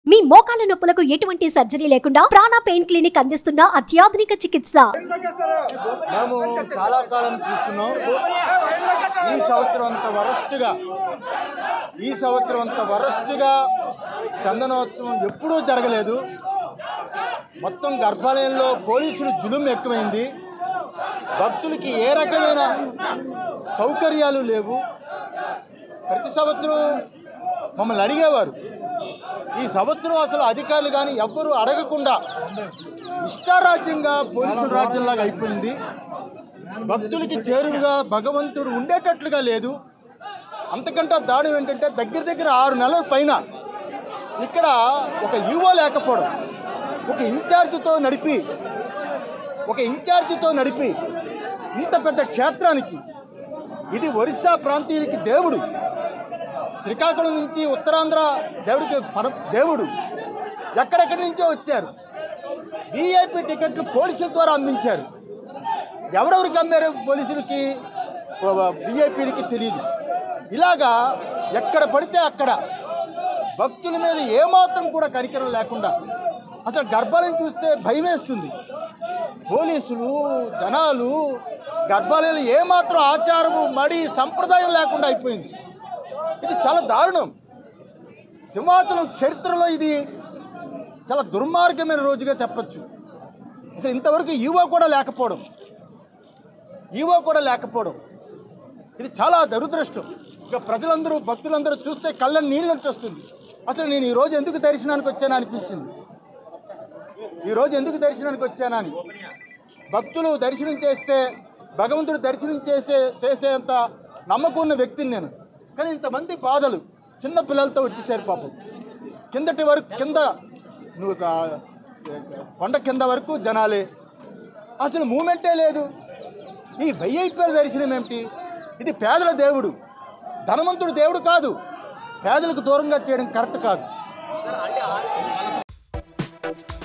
మీ మోకాల నొప్పులకు ఎటువంటి సర్జరీ లేకుండా ప్రాణ పెయిన్ క్లినిక్ అందిస్తున్న అత్యాధునిక చికిత్స మేము చాలా కాలం చూస్తున్నాం ఈ సంవత్సరం అంత వరస్ట్గా ఈ సంవత్సరం అంత వరస్ట్గా చందనోత్సవం ఎప్పుడూ జరగలేదు మొత్తం గర్భాలయంలో పోలీసులు జులుం ఎక్కువైంది భక్తులకి ఏ రకమైన సౌకర్యాలు లేవు ప్రతి సంవత్సరం మమ్మల్ని అడిగేవారు ఈ సంవత్సరం అసలు అధికారులు కానీ ఎవ్వరూ అడగకుండా ఇష్టారాజ్యంగా పోలీసుల రాజ్యంలాగా అయిపోయింది భక్తులకి చేరువుగా భగవంతుడు ఉండేటట్లుగా లేదు అంతకంటే దాడి ఏంటంటే దగ్గర దగ్గర ఆరు నెలల పైన ఇక్కడ ఒక యువో లేకపోవడం ఒక ఇన్ఛార్జితో నడిపి ఒక ఇన్ఛార్జితో నడిపి ఇంత పెద్ద క్షేత్రానికి ఇది ఒరిస్సా ప్రాంతీయులకి దేవుడు శ్రీకాకుళం నుంచి ఉత్తరాంధ్ర దేవుడికి పర దేవుడు ఎక్కడెక్కడి నుంచో వచ్చారు విఐపి టికెట్లు పోలీసుల ద్వారా అమ్మించారు ఎవరెవరికి అమ్మారు పోలీసులకి విఐపీలకి తెలియదు ఇలాగా ఎక్కడ పడితే అక్కడ భక్తుల మీద ఏమాత్రం కూడా కనికరం లేకుండా అసలు గర్భాలను చూస్తే భయం వేస్తుంది పోలీసులు జనాలు గర్భాలయాలు ఏమాత్రం ఆచారము మడి సంప్రదాయం లేకుండా అయిపోయింది ఇది చాలా దారుణం సింహాచలం చరిత్రలో ఇది చాలా దుర్మార్గమైన రోజుగా చెప్పచ్చు అసలు ఇంతవరకు ఈవో కూడా లేకపోవడం ఈవో కూడా లేకపోవడం ఇది చాలా దురదృష్టం ఇక ప్రజలందరూ భక్తులందరూ చూస్తే కళ్ళ నీళ్ళంటూ వస్తుంది అసలు నేను ఈరోజు ఎందుకు దర్శనానికి వచ్చానా అనిపించింది ఈరోజు ఎందుకు దర్శనానికి వచ్చానా అని భక్తులు దర్శనం చేస్తే భగవంతుడు దర్శనం చేసే చేసేంత నమ్మకం ఉన్న వ్యక్తిని నేను కానీ ఇంతమంది బాధలు చిన్న పిల్లలతో వచ్చేసారు పాపం కిందటి వరకు కింద నువ్వు కా- కొండ కింద వరకు జనాలే అసలు మూమెంటే లేదు ఈ వైఐపీఎల్ దర్శనం ఏమిటి ఇది పేదల దేవుడు ధనవంతుడు దేవుడు కాదు పేదలకు దూరంగా చేయడం కరెక్ట్ కాదు